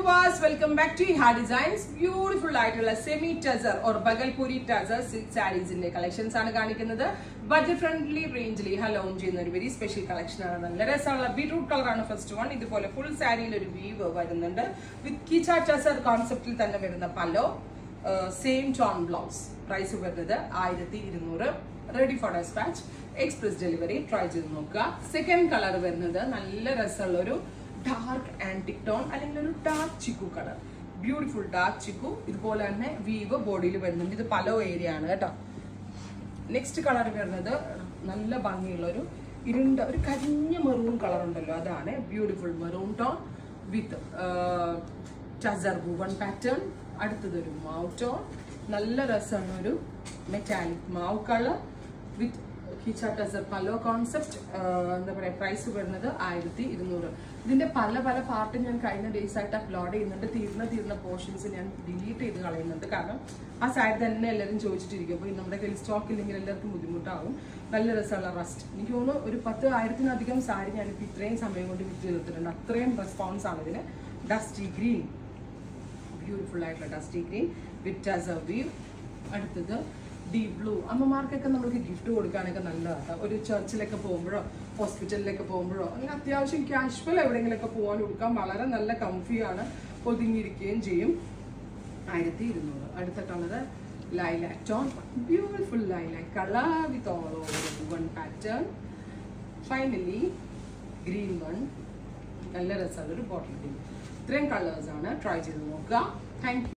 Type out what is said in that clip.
viewers welcome back to ഹാ designs beautiful ആയിട്ടുള്ള semi tussar or Bhagalpuri tussar silk സാരീസിന്റെ കളക്ഷൻസ് ആണ് കാണിക്കുന്നത് ബഡ്ജറ്റ് ഫ്രണ്ട്ലി റേഞ്ചിൽ ഹാ ലോഞ്ച് ചെയ്യുന്ന ഒരു വെരി സ്പെഷ്യൽ കളക്ഷൻ ആണ് നല്ല രസമുള്ള ബീട്രൂട്ട് കളർ ആണ് ഫസ്റ്റ് വൺ ഇതുപോലെ ഫുൾ സാരിയിൽ ഒരു വീവ് വരുന്നുണ്ട് വിത്ത് കീച്ച ടസർ കോൺസെപ്റ്റിൽ തന്നെ വരുന്ന pallu same tone blouse price വരുന്നത് ആയിരത്തി ഇരുന്നൂറ് ready for dispatch express delivery try ചെയ്ത് നോക്കുക സെക്കൻഡ് കളർ വരുന്നത് നല്ല രസമുള്ള ഒരു ഡാർക്ക് ആൻറ്റിക് ടോൺ അല്ലെങ്കിൽ ഒരു dark chikoo colour beautiful dark chikoo ഇതുപോലെ തന്നെ വീവ് ബോഡിയിൽ വരുന്നുണ്ട് ഇത് പല ഏരിയ ആണ് കേട്ടോ നെക്സ്റ്റ് കളർ വരുന്നത് നല്ല ഭംഗിയുള്ള ഒരു ഇരുണ്ട ഒരു കരിഞ്ഞ മെറൂൺ കളർ ഉണ്ടല്ലോ അതാണ് beautiful maroon tone with tussar woven pattern അടുത്തതൊരു മാവ് ടോൺ നല്ല രസമാണ് ഒരു മെറ്റാലിക് മാവ് കളർ വിത്ത് ഹിച്ച ടസർ പലോ കോൺസെപ്റ്റ് എന്താ പറയുക പ്രൈസ് വരുന്നത് ആയിരത്തി ഇരുന്നൂറ് ഇതിന്റെ പല പല പാർട്ട് ഞാൻ കഴിഞ്ഞ ഡേയ്സ് ആയിട്ട് അപ്ലോഡ് ചെയ്യുന്നുണ്ട് തീർന്ന തീർന്ന പോർഷൻസ് ഞാൻ ഡിലീറ്റ് ചെയ്ത് കളയുന്നുണ്ട് കാരണം ആ സാരി തന്നെ എല്ലാവരും ചോദിച്ചിട്ടിരിക്കും അപ്പോൾ നമ്മുടെ കയ്യിൽ സ്റ്റോക്ക് ഇല്ലെങ്കിൽ എല്ലാവർക്കും ബുദ്ധിമുട്ടാവും നല്ല രസമുള്ള റസ്റ്റ് എനിക്ക് തോന്നുന്നു ഒരു പത്ത് ആയിരത്തിനധികം സാരി ഞാനിപ്പോൾ ഇത്രയും സമയം കൊണ്ട് വിറ്റ് തീർത്തിട്ടുണ്ട് അത്രയും റെസ്പോൺസ് ആണ് ഇതിന് ഡസ്റ്റി ഗ്രീൻ ബ്യൂട്ടിഫുൾ ആയിട്ടുള്ള dusty green with tussar view അടുത്തത് ഡീപ് ബ്ലൂ അമ്മമാർക്കൊക്കെ നമുക്ക് ഗിഫ്റ്റ് കൊടുക്കാനൊക്കെ നല്ലതാണ് ഒരു ചർച്ചിലൊക്കെ പോകുമ്പോഴോ ഹോസ്പിറ്റലിലൊക്കെ പോകുമ്പോഴോ അങ്ങനെ അത്യാവശ്യം കാഷ്വൽ എവിടെയെങ്കിലുമൊക്കെ പോകാൻ കൊടുക്കാൻ വളരെ നല്ല കംഫിയാണ് ഒതുങ്ങിയിരിക്കുകയും ചെയ്യും ആയിരത്തി ഇരുന്നൂറ് അടുത്ത colour lilac tone beautiful lilac colour with all over one pattern finally green one നല്ല രസമുള്ള ഒരു ബോട്ടിൽ ഗ്രീൻ ഇത്രയും കളേഴ്സാണ് ട്രൈ ചെയ്ത് നോക്കുക താങ്ക്